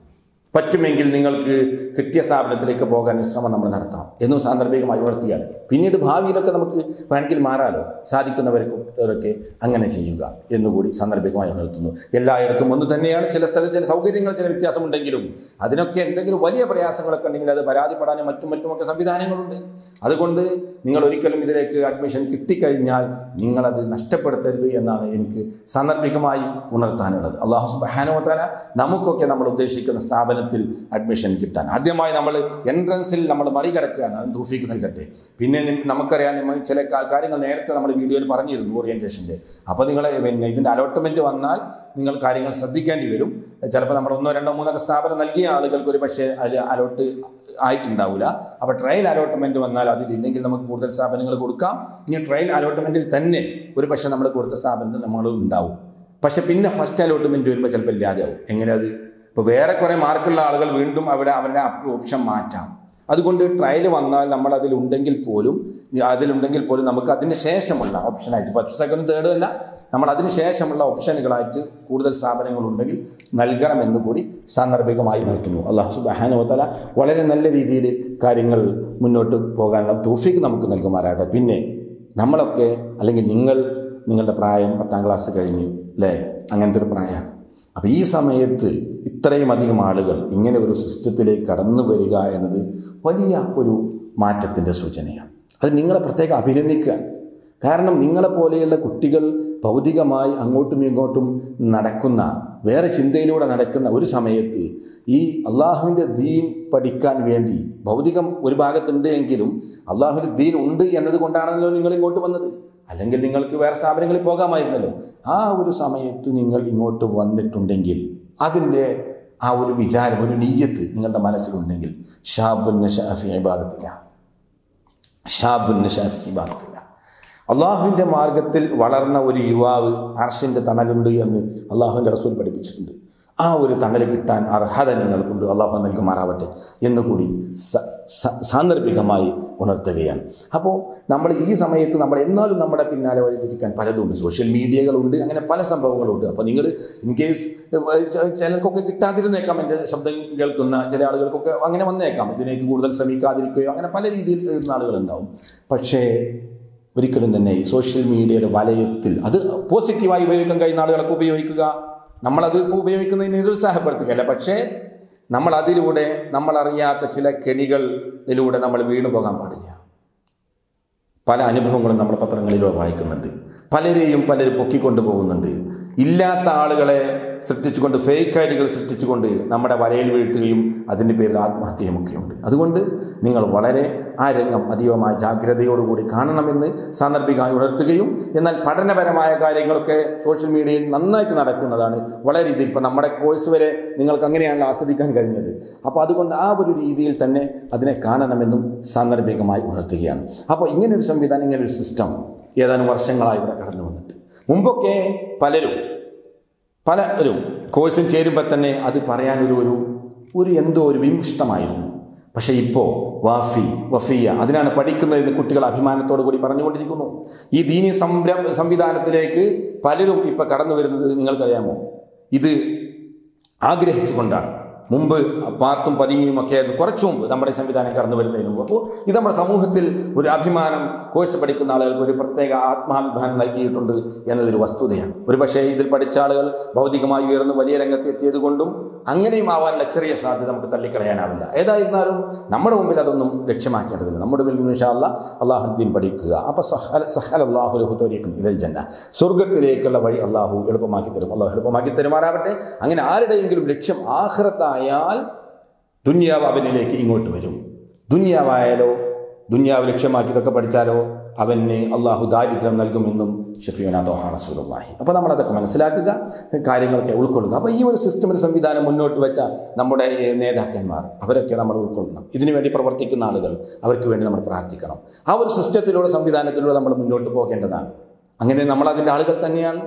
പറ്റുമെങ്കിൽ നിങ്ങൾക്ക് കിട്ടിയ സ്ഥാപനത്തിലേക്ക് പോകാൻ ശ്രമം നമ്മൾ നടത്തണം എന്നും സാന്ദർഭികമായി ഉണർത്തുകയാണ് പിന്നീട് ഭാവിയിലൊക്കെ നമുക്ക് വേണമെങ്കിൽ മാറാലോ സാധിക്കുന്നവർക്കൊക്കെ അങ്ങനെ ചെയ്യുക എന്നുകൂടി സാന്ദർഭികമായി ഉണർത്തുന്നു എല്ലായിടത്തും ഒന്ന് തന്നെയാണ് ചില സ്ഥലത്ത് ചില സൗകര്യങ്ങൾ ചില വ്യത്യാസമുണ്ടെങ്കിലും അതിനൊക്കെ എന്തെങ്കിലും വലിയ പ്രയാസങ്ങളൊക്കെ ഉണ്ടെങ്കിൽ അത് പരാതിപ്പെടാനും മറ്റും മറ്റുമൊക്കെ സംവിധാനങ്ങളുണ്ട് അതുകൊണ്ട് നിങ്ങൾ ഒരിക്കലും ഇതിലേക്ക് അഡ്മിഷൻ കിട്ടിക്കഴിഞ്ഞാൽ നിങ്ങളത് നഷ്ടപ്പെടുത്തരുത് എന്നാണ് എനിക്ക് സാന്ദർഭികമായി ഉണർത്താനുള്ളത് അള്ളാഹു സുബാനുവത്താല നമുക്കൊക്കെ നമ്മൾ ഉദ്ദേശിക്കുന്ന സ്ഥാപനത്തിൽ അഡ്മിഷൻ കിട്ടാൻ ആദ്യമായി നമ്മൾ എൻട്രൻസിൽ നമ്മൾ മറികടക്കുക എന്നാണ് തൂഫീക്ക് നൽകട്ടെ പിന്നെ നി- നമുക്കറിയാം നമ്മൾ ചില കാ- കാര്യങ്ങൾ നേരത്തെ നമ്മൾ വീഡിയോയിൽ പറഞ്ഞിരുന്നു ഓറിയൻറ്റേഷൻ്റെ അപ്പോൾ നിങ്ങൾ പിന്നെ ഇതിൻ്റെ അലോട്ട്മെൻറ്റ് വന്നാൽ നിങ്ങൾ കാര്യങ്ങൾ ശ്രദ്ധിക്കേണ്ടി വരും ചിലപ്പോൾ നമ്മൾ ഒന്നോ രണ്ടോ മൂന്നൊക്കെ സ്ഥാപനം നൽകിയ ആളുകൾക്ക് ഒരു പക്ഷേ അതിൽ അലോട്ട് ആയിട്ടുണ്ടാവില്ല അപ്പോൾ ട്രയൽ അലോട്ട്മെൻറ്റ് വന്നാൽ അതിലില്ലെങ്കിൽ നമുക്ക് കൂടുതൽ സ്ഥാപനങ്ങൾ കൊടുക്കാം ഇനി ട്രയൽ അലോട്ട്മെൻറ്റിൽ തന്നെ ഒരു പക്ഷേ നമ്മൾ കൊടുത്ത സ്ഥാപനത്തിൽ നമ്മൾ ഉണ്ടാവും പക്ഷെ പിന്നെ ഫസ്റ്റ് അലോട്ട്മെൻറ്റ് വരുമ്പോൾ ചിലപ്പോൾ ഇല്ലാതെയാവും എങ്ങനെ അത് ഇപ്പോൾ വേറെ കുറേ മാർക്കുള്ള ആളുകൾ വീണ്ടും അവിടെ അവരുടെ ഓപ്ഷൻ മാറ്റാം അതുകൊണ്ട് ട്രയൽ വന്നാൽ നമ്മൾ അതിലുണ്ടെങ്കിൽ പോലും അതിലുണ്ടെങ്കിൽ പോലും നമുക്ക് അതിന് ശേഷമുള്ള ഓപ്ഷനായിട്ട് ഫസ്റ്റ് സെക്കൻഡ് തേർഡ് അല്ല നമ്മൾ അതിന് ശേഷമുള്ള ഓപ്ഷനുകളായിട്ട് കൂടുതൽ സ്ഥാപനങ്ങളുണ്ടെങ്കിൽ നൽകണമെന്ന് കൂടി സാന്ദർഭികമായി നിർത്തുന്നു അള്ളാഹു സുബാനുവത്തല വളരെ നല്ല രീതിയിൽ കാര്യങ്ങൾ മുന്നോട്ട് പോകാനുള്ള തൂഫിക്ക് നമുക്ക് നൽകുമാറാകട്ടെ പിന്നെ നമ്മളൊക്കെ അല്ലെങ്കിൽ നിങ്ങൾ നിങ്ങളുടെ പ്രായം പത്താം ക്ലാസ് കഴിഞ്ഞ് അല്ലേ അങ്ങനത്തെ ഒരു പ്രായമാണ് അപ്പോൾ ഈ സമയത്ത് ഇത്രയും അധികം ആളുകൾ ഇങ്ങനെ ഒരു സിസ്റ്റത്തിലേക്ക് കടന്നു വരിക എന്നത് വലിയ ഒരു മാറ്റത്തിൻ്റെ സൂചനയാണ് അത് നിങ്ങളെ പ്രത്യേകം അഭിനന്ദിക്കുക കാരണം നിങ്ങളെപ്പോലെയുള്ള കുട്ടികൾ ഭൗതികമായി അങ്ങോട്ടും ഇങ്ങോട്ടും നടക്കുന്ന വേറെ ചിന്തയിലൂടെ നടക്കുന്ന ഒരു സമയത്ത് ഈ അള്ളാഹുവിൻ്റെ ദീൻ പഠിക്കാൻ വേണ്ടി ഭൗതികം ഒരു ഭാഗത്തുണ്ട് എങ്കിലും അള്ളാഹുവിൻ്റെ ദീൻ ഉണ്ട് എന്നതുകൊണ്ടാണല്ലോ നിങ്ങൾ ഇങ്ങോട്ട് വന്നത് അല്ലെങ്കിൽ നിങ്ങൾക്ക് വേറെ സ്ഥാപനങ്ങളിൽ പോകാമായിരുന്നല്ലോ ആ ഒരു സമയത്ത് നിങ്ങൾ ഇങ്ങോട്ട് വന്നിട്ടുണ്ടെങ്കിൽ അതിൻ്റെ ആ ഒരു വിചാരം ഒരു നീയത്ത് നിങ്ങളുടെ മനസ്സിലുണ്ടെങ്കിൽ ഷാബുൻ ഷാഫി ഇബാദത്തില്ല ഷാബുൻ ഷാഫി ഇബാദത്തില്ല അള്ളാഹുവിൻ്റെ മാർഗത്തിൽ വളർന്ന ഒരു യുവാവ് അർഷിൻ്റെ തണലുണ്ട് എന്ന് അള്ളാഹുവിൻ്റെ റസൂൽ പഠിപ്പിച്ചിട്ടുണ്ട് ആ ഒരു തണൽ കിട്ടാൻ അർഹത നിങ്ങൾക്കുണ്ട് അള്ളാഹു നൽകുമാറാവട്ടെ എന്നുകൂടി സ- സ- സാന്ദർഭികമായി ഉണർത്തുകയാണ് അപ്പോൾ നമ്മൾ ഈ സമയത്ത് നമ്മൾ എന്നാലും നമ്മുടെ പിന്നാലെ വഴിതിരിക്കാൻ പലതുണ്ട് സോഷ്യൽ മീഡിയകളുണ്ട് അങ്ങനെ പല സംഭവങ്ങളുണ്ട് അപ്പോൾ നിങ്ങൾ ഇൻ കേസ് ചിലർക്കൊക്കെ കിട്ടാതിരുന്നേക്കാം എൻ്റെ ശബ്ദം കേൾക്കുന്ന ചില ആളുകൾക്കൊക്കെ അങ്ങനെ വന്നേക്കാം ഇതിലേക്ക് കൂടുതൽ ശ്രമിക്കാതിരിക്കുകയോ അങ്ങനെ പല രീതിയിൽ എഴുതുന്ന ആളുകളുണ്ടാവും പക്ഷേ ഒരിക്കലും തന്നെ ഈ സോഷ്യൽ മീഡിയയുടെ വലയത്തിൽ അത് പോസിറ്റീവായി ഉപയോഗിക്കാൻ കഴിയുന്ന ആളുകളൊക്കെ ഉപയോഗിക്കുക നമ്മളത് ഇപ്പോൾ ഉപയോഗിക്കുന്നതിന് നിരുത്സാഹപ്പെടുത്തുകയല്ല പക്ഷേ നമ്മൾ അതിലൂടെ നമ്മൾ അറിയാത്ത ചില കെണികളിലൂടെ നമ്മൾ വീണു പോകാൻ പാടില്ല പല അനുഭവങ്ങളും നമ്മൾ പത്രങ്ങളിലൂടെ വായിക്കുന്നുണ്ട് പലരെയും പലരും പൊക്കിക്കൊണ്ടു പോകുന്നുണ്ട് ഇല്ലാത്ത ആളുകളെ സൃഷ്ടിച്ചുകൊണ്ട് ഫേക്ക് ഐഡികൾ സൃഷ്ടിച്ചുകൊണ്ട് നമ്മുടെ വലയിൽ വീഴ്ത്തുകയും അതിൻ്റെ പേരിൽ ആത്മഹത്യയുമൊക്കെയുണ്ട് അതുകൊണ്ട് നിങ്ങൾ വളരെ ആ രംഗം അതീവമായ ജാഗ്രതയോടുകൂടി കാണണമെന്ന് സാന്ദർഭികമായി ഉണർത്തുകയും എന്നാൽ പഠനപരമായ കാര്യങ്ങളൊക്കെ സോഷ്യൽ മീഡിയയിൽ നന്നായിട്ട് നടക്കുന്നതാണ് വളരെ രീതിയിൽ ഇപ്പോൾ നമ്മുടെ കോഴ്സ് വരെ നിങ്ങൾക്ക് അങ്ങനെയാണല്ലോ ആസ്വദിക്കാൻ കഴിഞ്ഞത് അപ്പോൾ അതുകൊണ്ട് ആ ഒരു രീതിയിൽ തന്നെ അതിനെ കാണണമെന്നും സാന്ദർഭികമായി ഉണർത്തുകയാണ് അപ്പോൾ ഇങ്ങനൊരു സംവിധാനം ഇങ്ങനൊരു സിസ്റ്റം ഏതാനും വർഷങ്ങളായി ഇവിടെ കടന്നു വന്നിട്ട് മുമ്പൊക്കെ പലരും പലരും കോഴ്സിൽ ചേരുമ്പോൾ തന്നെ അത് പറയാനൊരു ഒരു ഒരു എന്തോ ഒരു വിമിഷ്ടമായിരുന്നു പക്ഷേ ഇപ്പോൾ വാഫി വഫിയ അതിനാണ് പഠിക്കുന്നതെന്ന് കുട്ടികൾ അഭിമാനത്തോടു കൂടി പറഞ്ഞുകൊണ്ടിരിക്കുന്നു ഈ ദീനി സംരംഭ സംവിധാനത്തിലേക്ക് പലരും ഇപ്പോൾ കടന്നു വരുന്നത് നിങ്ങൾക്കറിയാമോ ഇത് ആഗ്രഹിച്ചുകൊണ്ടാണ് മുമ്പ് പാർത്തും പതിങ്ങിയും ഒക്കെ ആയിരുന്നു കുറച്ചു മുമ്പ് നമ്മുടെ സംവിധാനം കടന്നു വരുന്നതിന് മുമ്പ് അപ്പോൾ ഇത് നമ്മുടെ സമൂഹത്തിൽ ഒരു അഭിമാനം കോഴ്സ് പഠിക്കുന്ന ആളുകൾക്ക് ഒരു പ്രത്യേക ആത്മാഭിമാനം നൽകിയിട്ടുണ്ട് എന്നതൊരു വസ്തുതയാണ് ഒരു പക്ഷേ ഇതിൽ പഠിച്ച ആളുകൾ ഭൗതികമായി ഉയർന്ന് വലിയ രംഗത്ത് എത്തിയത് കൊണ്ടും അങ്ങനെയും ആവാനുള്ള ചെറിയ സാധ്യത നമുക്ക് തള്ളിക്കളയാനാവില്ല ഏതായിരുന്നാലും നമ്മുടെ മുമ്പിൽ അതൊന്നും ലക്ഷ്യമാക്കേണ്ടതില്ല നമ്മുടെ മുമ്പിൽ നിഷാല്ല അള്ളാഹുദ്ദീൻ പഠിക്കുക അപ്പോൾ സഹൽ സഹൽ അള്ളാഹുലഹുത്തോരിക്കും ഇതിൽ ജന്ന സ്വർഗത്തിലേക്കുള്ള വഴി അള്ളാഹു എളുപ്പമാക്കി തരും അള്ളാഹു എളുപ്പമാക്കി തരുമാറാവട്ടെ അങ്ങനെ ആരുടെയെങ്കിലും ലക്ഷ്യം ആഹ്റത്തായാൽ ദുന്യാവ് അവനിലേക്ക് ഇങ്ങോട്ട് വരും ദുന്യാവായാലോ ദുന്യാവ് ലക്ഷ്യമാക്കി ഇതൊക്കെ പഠിച്ചാലോ അവന് അള്ളാഹു ദാരിദ്ര്യം നൽകുമെന്നും ഷഫീന ദോഹ റസൂലുള്ളാഹി അപ്പോൾ നമ്മളതൊക്കെ മനസ്സിലാക്കുക കാര്യങ്ങളൊക്കെ ഉൾക്കൊള്ളുക അപ്പോൾ ഈ ഒരു സിസ്റ്റം ഒരു സംവിധാനം മുന്നോട്ട് വെച്ച നമ്മുടെ ഏ, നേതാക്കന്മാർ അവരൊക്കെ നമ്മൾ ഉൾക്കൊള്ളണം ഇതിനു വേണ്ടി പ്രവർത്തിക്കുന്ന ആളുകൾ അവർക്ക് വേണ്ടി നമ്മൾ പ്രാർത്ഥിക്കണം ആ ഒരു സിസ്റ്റത്തിലൂടെ സംവിധാനത്തിലൂടെ നമ്മൾ മുന്നോട്ട് പോകേണ്ടതാണ് അങ്ങനെ നമ്മൾ അതിൻ്റെ ആളുകൾ തന്നെയാണ്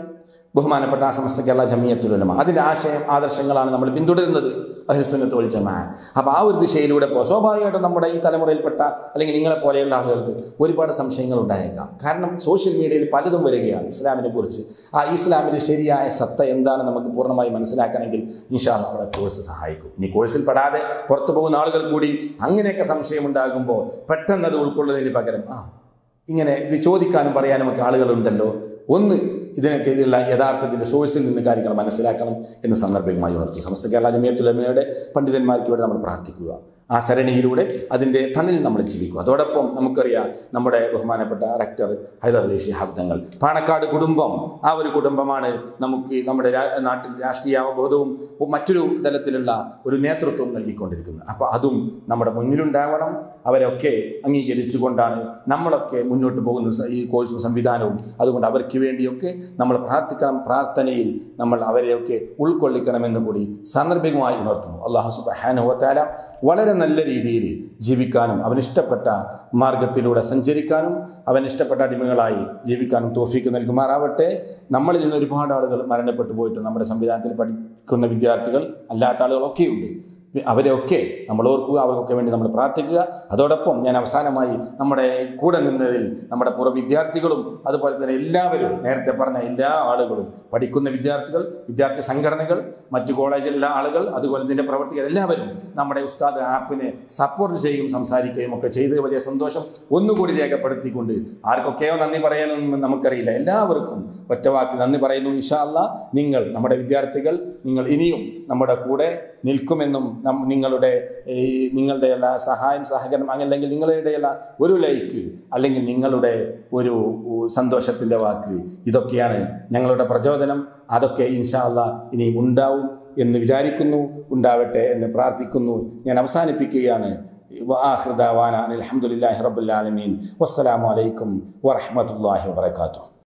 ബഹുമാനപ്പെട്ട ആ സമസ്ത കേരള ജമിയത്തുലമ അതിൻ്റെ ആശയം ആദർശങ്ങളാണ് നമ്മൾ പിന്തുടരുന്നത് അഹിസുന്നത്ത് വൽ ജമാ അപ്പോൾ ആ ഒരു ദിശയിലൂടെ പോ സ്വാഭാവികമായിട്ടും നമ്മുടെ ഈ തലമുറയിൽപ്പെട്ട അല്ലെങ്കിൽ നിങ്ങളെ പോലെയുള്ള ആളുകൾക്ക് ഒരുപാട് സംശയങ്ങൾ ഉണ്ടായേക്കാം കാരണം സോഷ്യൽ മീഡിയയിൽ പലതും വരികയാണ് ഇസ്ലാമിനെ കുറിച്ച് ആ ഇസ്ലാമിൻ്റെ ശരിയായ സത്ത എന്താണ് നമുക്ക് പൂർണ്ണമായി മനസ്സിലാക്കണമെങ്കിൽ ഇൻഷാ നമ്മുടെ കോഴ്സ് സഹായിക്കും ഇനി കോഴ്സിൽ പെടാതെ പുറത്തു പോകുന്ന ആളുകൾ കൂടി അങ്ങനെയൊക്കെ സംശയമുണ്ടാകുമ്പോൾ പെട്ടെന്ന് അത് ഉൾക്കൊള്ളുന്നതിന് പകരം ആ ഇങ്ങനെ ഇത് ചോദിക്കാനും പറയാനും ഒക്കെ ആളുകളുണ്ടല്ലോ ഒന്ന് ഇതിനൊക്കെ ഇതിലുള്ള യഥാർത്ഥത്തിൻ്റെ സോഴ്സിൽ നിന്ന് കാര്യങ്ങൾ മനസ്സിലാക്കണം എന്ന് സന്ദർഭമായി ഉണർത്തി സമസ്ത കേരള ജമിയത്തുലമയുടെ പണ്ഡിതന്മാർക്ക് വേണ്ടി നമ്മൾ പ്രാർത്ഥിക്കുക ആ സരണിയിലൂടെ അതിൻ്റെ തണിൽ നമ്മൾ ജീവിക്കുക അതോടൊപ്പം നമുക്കറിയാം നമ്മുടെ ബഹുമാനപ്പെട്ട റക്ടർ ഹൈദർ അലി ശിഹാബ് തങ്ങൾ പാണക്കാട് കുടുംബം ആ ഒരു കുടുംബമാണ് നമുക്ക് നമ്മുടെ രാ- നാട്ടിൽ രാഷ്ട്രീയ അവബോധവും മറ്റൊരു തലത്തിലുള്ള ഒരു നേതൃത്വം നൽകിക്കൊണ്ടിരിക്കുന്നത് അപ്പോൾ അതും നമ്മുടെ മുന്നിലുണ്ടാവണം അവരൊക്കെ അംഗീകരിച്ചുകൊണ്ടാണ് നമ്മളൊക്കെ മുന്നോട്ട് പോകുന്ന സ- ഈ കോഴ്സും സംവിധാനവും അതുകൊണ്ട് അവർക്ക് വേണ്ടിയൊക്കെ നമ്മൾ പ്രാർത്ഥിക്കണം പ്രാർത്ഥനയിൽ നമ്മൾ അവരെയൊക്കെ ഉൾക്കൊള്ളിക്കണമെന്ന് കൂടി സാന്ദർഭികമായി ഉണർത്തുന്നു അള്ളാഹു സുബാനുഹത്താല വളരെ നല്ല രീതിയിൽ ജീവിക്കാനും അവനിഷ്ടപ്പെട്ട മാർഗത്തിലൂടെ സഞ്ചരിക്കാനും അവനിഷ്ടപ്പെട്ട അടിമകളായി ജീവിക്കാനും തോഫിക്ക് നൽകുമാറാവട്ടെ നമ്മളിൽ നിന്ന് ഒരുപാട് ആളുകൾ മരണപ്പെട്ടു പോയിട്ട് നമ്മുടെ സംവിധാനത്തിൽ പഠിക്കുന്ന വിദ്യാർത്ഥികൾ അല്ലാത്ത ആളുകളൊക്കെയുണ്ട് അവരെയൊക്കെ നമ്മൾ ഓർക്കുക അവർക്കൊക്കെ വേണ്ടി നമ്മൾ പ്രാർത്ഥിക്കുക അതോടൊപ്പം ഞാൻ അവസാനമായി നമ്മുടെ കൂടെ നിന്നതിൽ നമ്മുടെ പൂർവ്വ വിദ്യാർത്ഥികളും അതുപോലെ തന്നെ എല്ലാവരും നേരത്തെ പറഞ്ഞ എല്ലാ ആളുകളും പഠിക്കുന്ന വിദ്യാർത്ഥികൾ വിദ്യാർത്ഥി സംഘടനകൾ മറ്റു കോളേജിലുള്ള ആളുകൾ അതുപോലെ ഇതിൻ്റെ പ്രവർത്തികൾ എല്ലാവരും നമ്മുടെ ഉസ്താദ് ആപ്പിനെ സപ്പോർട്ട് ചെയ്യുകയും സംസാരിക്കുകയും ഒക്കെ ചെയ്ത് വലിയ സന്തോഷം ഒന്നുകൂടി രേഖപ്പെടുത്തിക്കൊണ്ട് ആർക്കൊക്കെയോ നന്ദി പറയണമെന്ന് നമുക്കറിയില്ല എല്ലാവർക്കും ഒറ്റവാക്കിൽ നന്ദി പറയുന്നു ഇൻഷാ അല്ലാ നിങ്ങൾ നമ്മുടെ വിദ്യാർത്ഥികൾ നിങ്ങൾ ഇനിയും നമ്മുടെ കൂടെ നിൽക്കുമെന്നും നം- നിങ്ങളുടെ ഈ നിങ്ങളുടെ എല്ലാ സഹായം സഹകരണം അല്ലെങ്കിൽ നിങ്ങളുടെയുള്ള ഒരു ലൈക്ക് അല്ലെങ്കിൽ നിങ്ങളുടെ ഒരു സന്തോഷത്തിൻ്റെ വാക്ക് ഇതൊക്കെയാണ് ഞങ്ങളുടെ പ്രചോദനം അതൊക്കെ ഇൻഷാ അല്ലാ ഇനിയും ഉണ്ടാവും എന്ന് വിചാരിക്കുന്നു ഉണ്ടാവട്ടെ എന്ന് പ്രാർത്ഥിക്കുന്നു ഞാൻ അവസാനിപ്പിക്കുകയാണ് വാഹൃദാവാന അലഹമുല്ലാഹി റബുല്ലാലമീൻ വസ്സലാമലൈക്കും വറഹമത്തല്ലാഹി വാത്തു